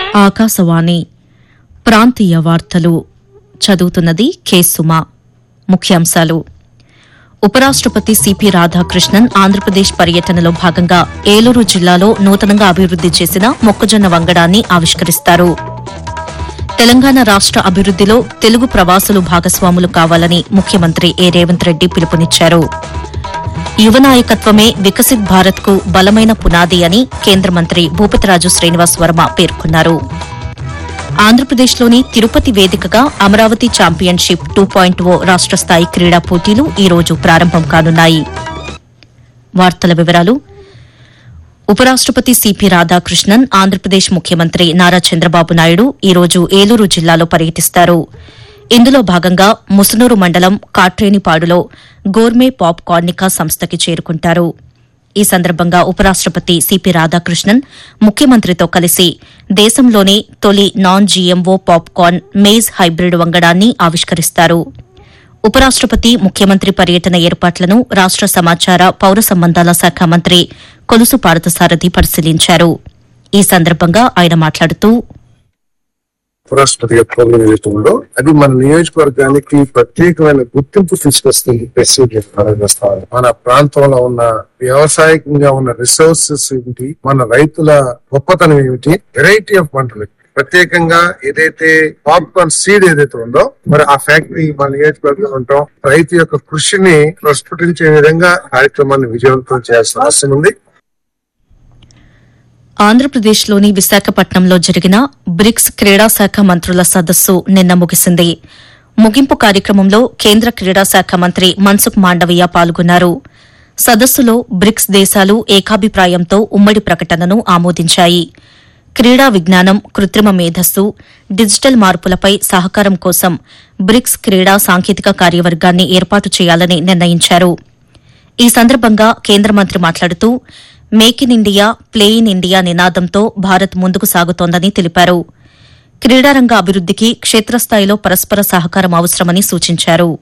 ఆకాశవాణి ప్రాంతీయ వార్తలు చదువుతున్నది కె సుమ ముఖ్యాంశాలు ఉపరాష్టపతి సిపి రాధాకృష్ణన్ ఆంధ్రప్రదేశ్ పర్యటనలో భాగంగా ఏలూరు జిల్లాలో నూతనంగా అభివృద్ది చేసిన మొక్కజొన్న వంగడాన్ని ఆవిష్కరిస్తారు తెలంగాణ రాష్ట అభివృద్దిలో తెలుగు ప్రవాసులు భాగస్వాములు కావాలని ముఖ్యమంత్రి ఏ రేవంత్ రెడ్డి పిలుపునిచ్చారు యువ నాయకత్వమే వికసిత్ భారత్ కు బలమైన పునాది అని కేంద్ర మంత్రి భూపతిరాజు శ్రీనివాస్ వర్మ పేర్కొన్నారు ఆంధ్రప్రదేశ్లోని తిరుపతి వేదికగా Amaravati championship two point O రాష్ట స్థాయి క్రీడా పోటీలు ఈ రోజు ప్రారంభం కానున్నాయి వార్తల వివరాలు ఉపరాష్టపతి సిపి రాధాకృష్ణన్ ఆంధ్రప్రదేశ్ ముఖ్యమంత్రి నారా చంద్రబాబు నాయుడు ఈ రోజు ఏలూరు జిల్లాలో పర్యటిస్తారు ఇందులో భాగంగా ముసునూరు మండలం కాట్రేనిపాడులో గోర్మే పాప్ కార్నికా సంస్థకి చేరుకుంటారు ఈ సందర్భంగా ఉపరాష్టపతి సిపి రాధాకృష్ణన్ ముఖ్యమంత్రితో కలిసి దేశంలోనే తొలి non GMO popcorn maize hybrid వంగడాన్ని ఆవిష్కరిస్తారు ఉపరాష్టపతి ముఖ్యమంత్రి పర్యటన ఏర్పాట్లను రాష్ట సమాచార పౌర సంబంధాల శాఖ మంత్రి కొలుసు పార్థసారథి పరిశీలించారు ఈ సందర్భంగా ఆయన మాట్లాడుతూ ఉపరాష్ట్రపతి యొక్క ప్రోగ్రాం ఏదైతే ఉందో అది మన నియోజకవర్గానికి ప్రత్యేకమైన గుర్తింపు తీసుకొస్తుంది మెసేజ్ చేస్తారు మన ప్రాంతంలో ఉన్న వ్యవసాయకంగా ఉన్న రిసోర్సెస్ ఏమిటి మన రైతుల గొప్పతనం ఏమిటి వెరైటీ ఆఫ్ పంటలు ప్రత్యేకంగా ఏదైతే పాప్కార్న్ సీడ్ ఏదైతే ఉందో మరి ఆ ఫ్యాక్టరీ మన నియోజకవర్గంలో ఉంటాం రైతు యొక్క కృషిని ప్రస్ఫుటించే విధంగా కార్యక్రమాన్ని విజయవంతం చేయాల్సిన అవసరం ఉంది ఆంధ్రప్రదేశ్లోని విశాఖపట్నంలో జరిగిన బ్రిక్స్ క్రీడా శాఖ మంత్రుల సదస్సు నిన్న ముగిసింది ముగింపు కార్యక్రమంలో కేంద్ర క్రీడా శాఖ మంత్రి మన్సుఖ్ మాండవీయ పాల్గొన్నారు సదస్సులో బ్రిక్స్ దేశాలు ఏకాభిప్రాయంతో ఉమ్మడి ప్రకటనను ఆమోదించాయి క్రీడా విజ్ఞానం కృత్రిమ మేధస్సు డిజిటల్ మార్పులపై సహకారం కోసం బ్రిక్స్ క్రీడా సాంకేతిక కార్యవర్గాన్ని ఏర్పాటు చేయాలని నిర్ణయించారు ఈ సందర్భంగా కేంద్ర మంత్రి మాట్లాడుతూ make in India play in India నినాదంతో భారత్ ముందుకు సాగుతోందని తెలిపారు క్రీడారంగ అభివృద్దికి క్షేత్రస్థాయిలో పరస్పర సహకారం అవసరమని సూచించారు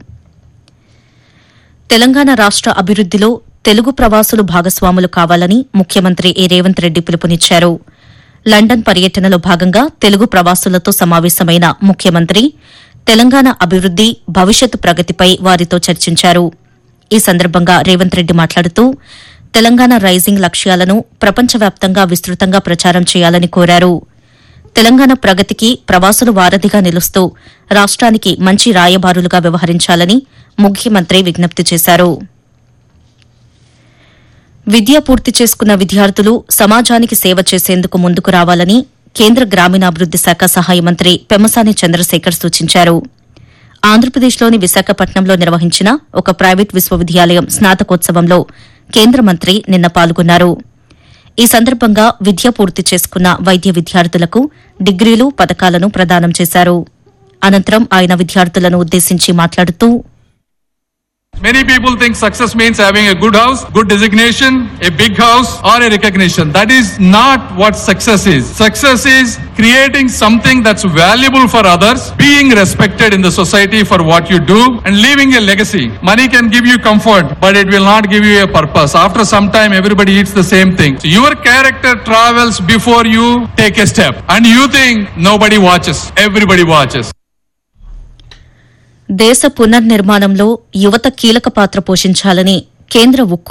తెలంగాణ రాష్ట అభివృద్దిలో తెలుగు ప్రవాసులు భాగస్వాములు కావాలని ముఖ్యమంత్రి ఏ రేవంత్ రెడ్డి పిలుపునిచ్చారు లండన్ పర్యటనలో భాగంగా తెలుగు ప్రవాసులతో సమావేశమైన ముఖ్యమంత్రి తెలంగాణ అభివృద్ది భవిష్యత్ ప్రగతిపై వారితో చర్చించారు ఈ సందర్భంగా రేవంత్ రెడ్డి మాట్లాడుతూ తెలంగాణ రైజింగ్ లక్ష్యాలను ప్రపంచవ్యాప్తంగా విస్తృతంగా ప్రచారం చేయాలని కోరారు తెలంగాణ ప్రగతికి ప్రవాసులు వారధిగా నిలుస్తూ రాష్ట్రానికి మంచి రాయబారులుగా వ్యవహరించాలని ముఖ్యమంత్రి విజ్ఞప్తి చేశారు విద్య పూర్తి చేసుకున్న విద్యార్థులు సమాజానికి సేవ చేసేందుకు ముందుకు రావాలని కేంద్ర గ్రామీణాభివృద్ది శాఖ సహాయ మంత్రి పెమ్మసాని చంద్రశేఖర్ సూచించారు ఆంధ్రప్రదేశ్లోని విశాఖపట్నంలో నిర్వహించిన ఒక ప్రైవేట్ విశ్వవిద్యాలయం స్నాతకోత్సవంలో కేంద్ర మంత్రి నిన్న పాల్గొన్నారు ఈ సందర్భంగా విద్య పూర్తి చేసుకున్న వైద్య విద్యార్థులకు డిగ్రీలు పథకాలను ప్రదానం చేశారు అనంతరం ఆయన విద్యార్థులను ఉద్దేశించి మాట్లాడుతూ Many people think success means having a good house, good designation, a big house, or a recognition. That is not what success is. Success is creating something that's valuable for others, being respected in the society for what you do, and leaving a legacy. Money can give you comfort, but it will not give you a purpose. After some time, everybody eats the same thing. So your character travels before you take a step. And you think nobody watches. Everybody watches. దేశ పునర్నిర్మాణంలో యువత కీలక పాత్ర పోషించాలని కేంద్ర ఉక్కు